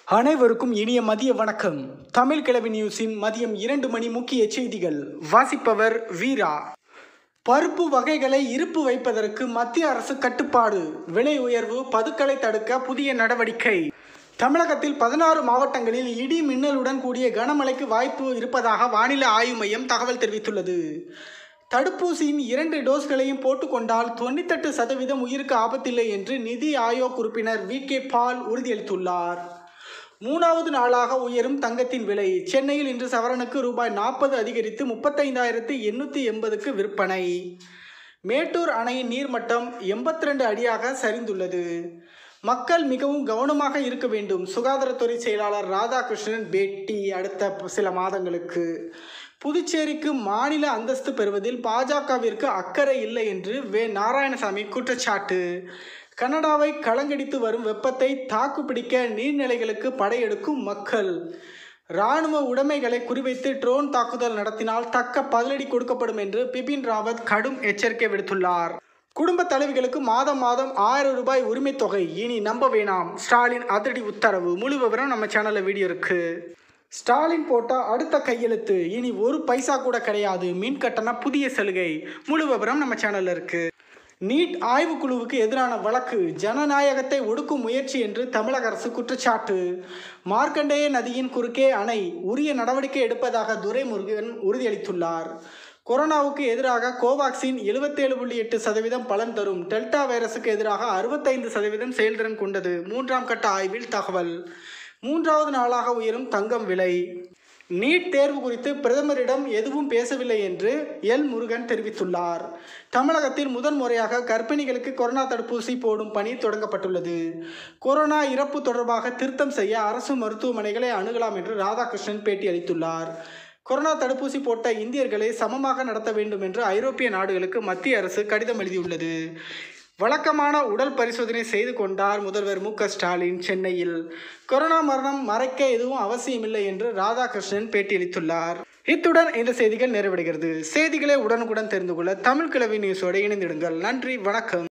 அனைவருக்கும் இனிய மதிய வணக்கம் தமிழ் கிழவி நியூஸின் மதியம் இரண்டு மணி முக்கிய செய்திகள் வாசிப்பவர் வீரா பருப்பு வகைகளை இருப்பு வைப்பதற்கு மத்திய அரசு கட்டுப்பாடு விலை உயர்வு பதுக்களை தடுக்க புதிய நடவடிக்கை தமிழகத்தில் பதினாறு மாவட்டங்களில் இடி மின்னலுடன் கூடிய கனமழைக்கு வாய்ப்பு இருப்பதாக வானிலை ஆய்வு மையம் தகவல் தெரிவித்துள்ளது தடுப்பூசியின் இரண்டு டோஸ்களையும் போட்டுக்கொண்டால் தொண்ணூத்தெட்டு சதவீதம் உயிருக்கு ஆபத்தில்லை என்று நிதி ஆயோக் உறுப்பினர் வி கே பால் உறுதியளித்துள்ளார் மூணாவது நாளாக உயரும் தங்கத்தின் விலை சென்னையில் இன்று சவரனுக்கு ரூபாய் நாற்பது அதிகரித்து முப்பத்தைந்தாயிரத்து எண்ணூற்றி எண்பதுக்கு விற்பனை மேட்டூர் அணையின் நீர்மட்டம் எண்பத்தி ரெண்டு அடியாக சரிந்துள்ளது மக்கள் மிகவும் கவனமாக இருக்க வேண்டும் சுகாதாரத்துறை செயலாளர் ராதாகிருஷ்ணன் பேட்டி அடுத்த சில மாதங்களுக்கு புதுச்சேரிக்கு மாநில அந்தஸ்து பெறுவதில் பாஜகவிற்கு அக்கறை இல்லை என்று வே நாராயணசாமி குற்றச்சாட்டு கனடாவை கலங்கடித்து வரும் வெப்பத்தை தாக்குப்பிடிக்க நீர்நிலைகளுக்கு படையெடுக்கும் மக்கள் இராணுவ உடைமைகளை குறிவைத்து ட்ரோன் தாக்குதல் நடத்தினால் தக்க பதிலடி கொடுக்கப்படும் என்று பிபின் ராவத் கடும் எச்சரிக்கை விடுத்துள்ளார் குடும்ப தலைவிகளுக்கு மாதம் மாதம் ஆயிரம் ரூபாய் உரிமை தொகை இனி நம்ப வேணாம் ஸ்டாலின் அதிரடி உத்தரவு முழு விவரம் நம்ம சேனலில் வீடியோ இருக்கு ஸ்டாலின் போட்ட அடுத்த கையெழுத்து இனி ஒரு பைசா கூட கிடையாது மின் கட்டண புதிய சலுகை முழு விவரம் நம்ம சேனலில் இருக்கு நீட் ஆய்வுக்குழுவுக்கு எதிரான வழக்கு ஜனநாயகத்தை ஒடுக்கும் முயற்சி என்று தமிழக அரசு குற்றச்சாட்டு மார்க்கண்டேய நதியின் குறுக்கே அணை உரிய நடவடிக்கை எடுப்பதாக துரைமுருகன் உறுதியளித்துள்ளார் கொரோனாவுக்கு எதிராக கோவாக்சின் எழுபத்தேழு புள்ளி எட்டு சதவீதம் பலன் தரும் டெல்டா வைரஸுக்கு எதிராக அறுபத்தைந்து சதவீதம் செயல்திறன் கொண்டது மூன்றாம் கட்ட ஆய்வில் தகவல் மூன்றாவது நாளாக உயரும் தங்கம் விலை நீட் தேர்வு குறித்து பிரதமரிடம் எதுவும் பேசவில்லை என்று எல் முருகன் தெரிவித்துள்ளார் தமிழகத்தில் முதன் முறையாக கர்ப்பிணிகளுக்கு கொரோனா தடுப்பூசி போடும் பணி தொடங்கப்பட்டுள்ளது கொரோனா இறப்பு தொடர்பாக திருத்தம் செய்ய அரசு மருத்துவமனைகளை அணுகலாம் என்று ராதாகிருஷ்ணன் பேட்டி அளித்துள்ளார் கொரோனா தடுப்பூசி போட்ட இந்தியர்களை சமமாக நடத்த வேண்டும் என்று ஐரோப்பிய நாடுகளுக்கு மத்திய அரசு கடிதம் எழுதியுள்ளது வழக்கமான உடல் பரிசோதனை செய்து கொண்டார் முதல்வர் மு ஸ்டாலின் சென்னையில் கொரோனா மரணம் மறைக்க எதுவும் அவசியமில்லை என்று ராதாகிருஷ்ணன் பேட்டியளித்துள்ளார் இத்துடன் இந்த செய்திகள் நிறைவடைகிறது செய்திகளை உடனுக்குடன் தெரிந்து கொள்ள தமிழ் கிழவி நியூஸோடு இணைந்திடுங்கள் நன்றி வணக்கம்